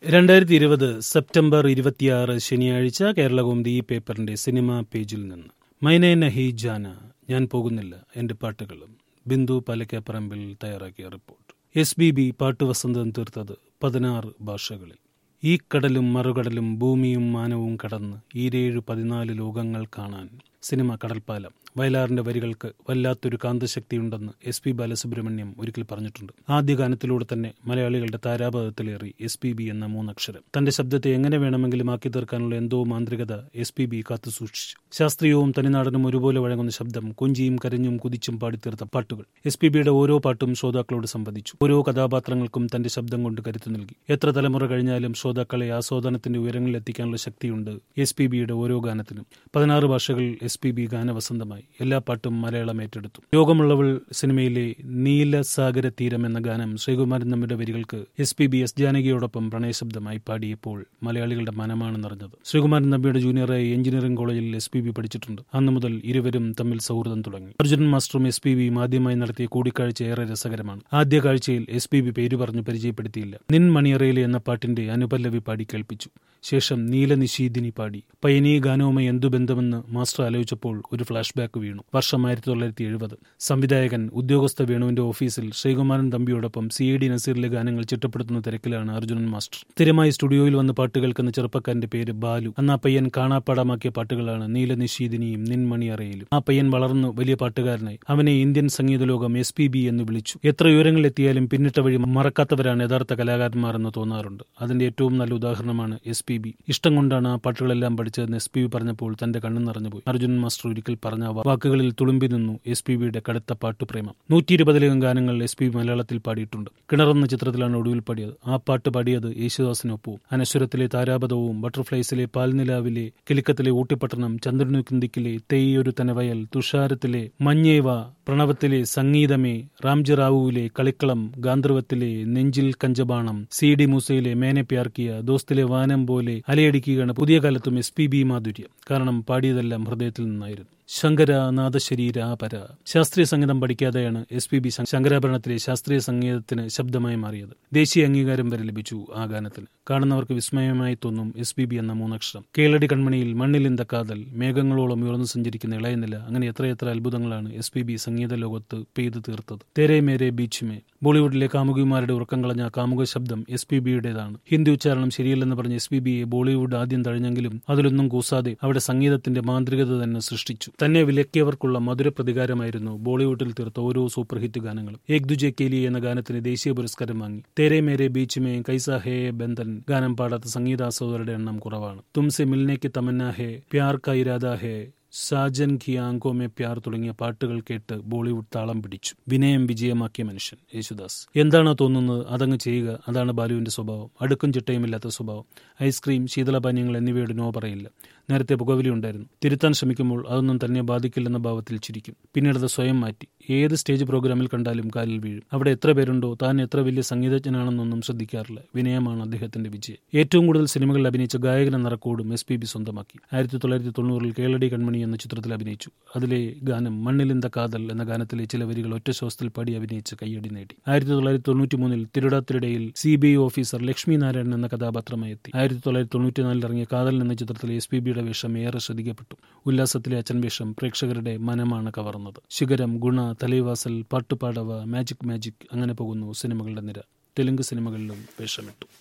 രണ്ടായിരത്തി ഇരുപത് സെപ്റ്റംബർ ഇരുപത്തിയാറ് ശനിയാഴ്ച കേരളകൗമുദി ഈ പേപ്പറിന്റെ സിനിമാ പേജിൽ നിന്ന് മൈനേ നഹി ജാന ഞാൻ പോകുന്നില്ല എന്റെ പാട്ടുകളും ബിന്ദു പലക്കപ്പറമ്പിൽ തയ്യാറാക്കിയ റിപ്പോർട്ട് എസ് ബി ബി പാട്ടുവസന്തം തീർത്തത് പതിനാറ് ഭാഷകളിൽ ഈ കടലും മറുകടലും ഭൂമിയും മാനവും കടന്ന് ഈരേഴ് പതിനാല് ലോകങ്ങൾ കാണാൻ സിനിമ കടൽപ്പാലം വയലാറിന്റെ വരികൾക്ക് വല്ലാത്തൊരു കാന്തശക്തിയുണ്ടെന്ന് എസ് പി ബാലസുബ്രഹ്മണ്യം ഒരിക്കൽ പറഞ്ഞിട്ടുണ്ട് ആദ്യ ഗാനത്തിലൂടെ തന്നെ മലയാളികളുടെ താരാപഥത്തിലേറി എസ് പി ബി എന്ന മൂന്നക്ഷരം തന്റെ ശബ്ദത്തെ എങ്ങനെ വേണമെങ്കിലും ആക്കി തീർക്കാനുള്ള എന്തോ മാന്ത്രികത എസ് പി ബി കാത്തുസൂക്ഷിച്ചു ശാസ്ത്രീയവും തനിനാടനും ഒരുപോലെ വഴങ്ങുന്ന ശബ്ദം കൊഞ്ചിയും കരഞ്ഞും കുതിച്ചും പാടിത്തീർത്ത പാട്ടുകൾ എസ് പി ബിയുടെ ഓരോ പാട്ടും ശ്രോതാക്കളോട് സംവദിച്ചു ഓരോ കഥാപാത്രങ്ങൾക്കും തന്റെ ശബ്ദം കൊണ്ട് കരുത്തു നൽകി എത്ര തലമുറ കഴിഞ്ഞാലും ശ്രോതാക്കളെ ആസ്വാദനത്തിന്റെ ഉയരങ്ങളിൽ എത്തിക്കാനുള്ള ശക്തിയുണ്ട് എസ് പി ബിയുടെ ഓരോ ഗാനത്തിനും പതിനാറ് ഭാഷകൾ എസ് പി ബി ഗാനവസന്തമായി എല്ലാ പാട്ടും മലയാളം ഏറ്റെടുത്തു യോഗമുള്ളവൾ സിനിമയിലെ നീലസാഗര തീരം എന്ന ഗാനം ശ്രീകുമാരൻ നമ്പിയുടെ വരികൾക്ക് എസ് പി ബി എസ് ജാനകിയോടൊപ്പം പ്രണയശബ്ദമായി പാടിയപ്പോൾ മലയാളികളുടെ മനമാണ് നിറഞ്ഞത് ശ്രീകുമാരൻ നമ്പിയുടെ ജൂനിയറായി എഞ്ചിനീയറിംഗ് കോളേജിൽ എസ് പി ബി പഠിച്ചിട്ടുണ്ട് അന്നു മുതൽ ഇരുവരും തമ്മിൽ സൗഹൃദം തുടങ്ങി അർജുനൻ മാസ്റ്ററും എസ് പി ബിയും ആദ്യമായി നടത്തിയ കൂടിക്കാഴ്ച ഏറെ രസകരമാണ് ആദ്യ കാഴ്ചയിൽ എസ് പി ബി പേര് പറഞ്ഞു പരിചയപ്പെടുത്തിയില്ല നിൻ മണിയറയിലെ എന്ന പാട്ടിന്റെ അനുപല്ലവി പാടി കേൾപ്പിച്ചു ശേഷം നീലനിശീദിനി പാടി പയനീ ഗാനവുമായി എന്തു ബന്ധമെന്ന് മാസ്റ്റർ ആലോചിച്ചപ്പോൾ ഒരു ഫ്ലാഷ് ബാക്ക് വീണു വർഷം ആയിരത്തി തൊള്ളായിരത്തി എഴുപത് സംവിധായകൻ ഉദ്യോഗസ്ഥ വേണുവിന്റെ ഓഫീസിൽ ശ്രീകുമാരൻ തമ്പിയോടൊപ്പം സി എ ഡി നസീറിലെ ഗാനങ്ങൾ ചിട്ടപ്പെടുത്തുന്ന തിരക്കിലാണ് അർജുനൻ മാസ്റ്റർ സ്ഥിരമായി സ്റ്റുഡിയോയിൽ വന്ന് പാട്ട് കേൾക്കുന്ന ചെറുപ്പക്കാരന്റെ പേര് ബാലു അന്ന് ആ പയ്യൻ കാണാപ്പാടമാക്കിയ പാട്ടുകളാണ് നീലനിശീദിനിയും നിൻമണിയറയിലും ആ പയ്യൻ വളർന്നു വലിയ പാട്ടുകാരനായി അവനെ ഇന്ത്യൻ സംഗീത ലോകം എസ് പി ബി എന്ന് വിളിച്ചു എത്ര ഉയരങ്ങളിലെത്തിയാലും പിന്നിട്ട വഴി മറക്കാത്തവരാണ് യഥാർത്ഥ കലാകാരന്മാർ എന്ന് തോന്നാറുണ്ട് അതിന്റെ ഏറ്റവും നല്ല ഉദാഹരണമാണ് എസ് പി ബി ഇഷ്ടം കൊണ്ടാണ് ആ പാട്ടുകളെല്ലാം പഠിച്ചതെന്ന് എസ് പി ബി പറഞ്ഞപ്പോൾ തന്റെ കണ്ണു നിറഞ്ഞുപോയി അർജുൻ മാസ്റ്റർ ഒരിക്കൽ പറഞ്ഞ വാക്കുകളിൽ തുളുമ്പി നിന്നു എസ് പി ബിയുടെ കടുത്ത പാട്ടുപ്രേമം നൂറ്റി ഇരുപതിലധികം ഗാനങ്ങൾ എസ് പി ബി മലയാളത്തിൽ പാടിയിട്ടുണ്ട് കിണറെന്ന ചിത്രത്തിലാണ് ഒടുവിൽ പാടിയത് ആ പാട്ട് പാടിയത് യേശുദാസിനൊപ്പവും അനശ്വരത്തിലെ താരാപഥവും ബട്ടർഫ്ലൈസിലെ പാൽനിലാവിലെ കിലിക്കത്തിലെ ഊട്ടിപ്പട്ടണം ചന്ദ്രനുക്കുന്തിക്കിലെ തെയ്യൊരു തനവയൽ തുഷാരത്തിലെ മഞ്ഞേവ പ്രണവത്തിലെ സംഗീതമേ റാംജി റാവുവിലെ കളിക്കളം ഗാന്ധർവത്തിലെ നെഞ്ചിൽ കഞ്ചബാണം സി ഡി മൂസയിലെ മേനെ പ്യാർക്കിയ ദോസ്തിലെ വാനം പോലെ അലയടിക്കുകയാണ് പുതിയ കാലത്തും എസ് പി ബി മാധുര്യം കാരണം പാടിയതെല്ലാം ഹൃദയത്തിൽ നിന്നായിരുന്നു ശങ്കര നാദശരീരാപര ശാസ്ത്രീയ സംഗീതം പഠിക്കാതെയാണ് എസ് പി ബി ശങ്കരാഭരണത്തിലെ ശാസ്ത്രീയ സംഗീതത്തിന് ശബ്ദമായി മാറിയത് ദേശീയ അംഗീകാരം വരെ ലഭിച്ചു ആ ഗാനത്തിന് കാണുന്നവർക്ക് വിസ്മയമായി തോന്നും എസ് പി ബി എന്ന മൂന്നക്ഷരം കേളടി കൺമണിയിൽ മണ്ണിലിന്ത കാതൽ മേഘങ്ങളോളം ഉയർന്നു സഞ്ചരിക്കുന്ന ഇളയനില അങ്ങനെ എത്രയെത്ര അത്ഭുതങ്ങളാണ് എസ് പി ബി സംഗീത ലോകത്ത് പെയ്തു തീർത്തത് തെരേ മേരെ ബീച്ചുമേ ബോളിവുഡിലെ കാമുകിമാരുടെ ഉറക്കം കളഞ്ഞ കാമുക ശബ്ദം എസ് പി ബിയുടേതാണ് ഹിന്ദി ഉച്ചാരണം ശരിയല്ലെന്ന് പറഞ്ഞ എസ് പി ബിയെ ബോളിവുഡ് ആദ്യം തഴഞ്ഞെങ്കിലും അതിലൊന്നും കൂസാതെ അവിടെ സംഗീതത്തിന്റെ മാന്ത്രികത തന്നെ സൃഷ്ടിച്ചു തന്നെ വിലക്കിയവർക്കുള്ള മധുര പ്രതികാരമായിരുന്നു ബോളിവുഡിൽ തീർത്ത ഓരോ സൂപ്പർ ഹിറ്റ് ഗാനങ്ങളും ഏക് ദുജെ കേലി എന്ന ഗാനത്തിന് ദേശീയ പുരസ്കാരം വാങ്ങി തേരെ മേരെ ബീച്ച് മേ കൈസാ ഹേ ബന്ധൻ ഗാനം പാടാത്ത സംഗീതാസ്വാദകരുടെ എണ്ണം കുറവാണ് തുംസെ മിൽനേക്ക് തമന്ന ഹേ പ്യാർ കാ ഇരാദ ഹേ സാജൻ ഖി ആങ്കോ മേ പ്യാർ തുടങ്ങിയ പാട്ടുകൾ കേട്ട് ബോളിവുഡ് താളം പിടിച്ചു വിനയം വിജയമാക്കിയ മനുഷ്യൻ യേശുദാസ് എന്താണോ തോന്നുന്നത് അതങ്ങ് ചെയ്യുക അതാണ് ബാലുവിന്റെ സ്വഭാവം അടുക്കും ചിട്ടയുമില്ലാത്ത സ്വഭാവം ഐസ്ക്രീം ശീതളപാനീയങ്ങൾ എന്നിവയോട് നോ പറയില്ല നേരത്തെ പുകവലി ഉണ്ടായിരുന്നു തിരുത്താൻ ശ്രമിക്കുമ്പോൾ അതൊന്നും തന്നെ ബാധിക്കില്ലെന്ന ഭാവത്തിൽ ചിരിക്കും പിന്നീട് അത് സ്വയം മാറ്റി ഏത് സ്റ്റേജ് പ്രോഗ്രാമിൽ കണ്ടാലും കാലിൽ വീഴും അവിടെ എത്ര പേരുണ്ടോ താൻ എത്ര വലിയ സംഗീതജ്ഞനാണെന്നൊന്നും ശ്രദ്ധിക്കാറില്ല വിനയമാണ് അദ്ദേഹത്തിന്റെ വിജയം ഏറ്റവും കൂടുതൽ സിനിമകളിൽ അഭിനയിച്ച ഗായകൻ എന്ന റെക്കോർഡും എസ് പി ബി സ്വന്തമാക്കി ആയിരത്തി തൊള്ളായിരത്തി തൊണ്ണൂറിൽ കേളടി കൺമണി എന്ന ചിത്രത്തിൽ അഭിനയിച്ചു അതിലെ ഗാനം മണ്ണിലിന്ത കാതൽ എന്ന ഗാനത്തിലെ ചില വരികൾ ഒറ്റ ശ്വാസത്തിൽ പാടി അഭിനയിച്ച് കയ്യടി നേടി ആയിരത്തി തൊള്ളായിരത്തി തൊണ്ണൂറ്റി മൂന്നിൽ തിരുടാത്തിരിടയിൽ C B I officer Lakshmi Narayanan എന്ന കഥാപാത്രമായി എത്തി ആയിരത്തി തൊള്ളായിരത്തി തൊണ്ണൂറ്റിനാലിൽ ഇറങ്ങിയ കാതൽ എന്ന ചിത്രത്തിലെ എസ് പി ബിയുടെ വേഷം ഏറെ ശ്രദ്ധിക്കപ്പെട്ടു ഉല്ലാസത്തിലെ അച്ഛൻ വേഷം പ്രേക്ഷകരുടെ മനമാണ് കവർന്നത് ശിഖരം ഗുണ തലൈവാസൽ പാട്ടുപാടവ മാജിക് മാജിക് അങ്ങനെ പോകുന്നു സിനിമകളുടെ നിര തെലുങ്ക് സിനിമകളിലും വേഷമിട്ടു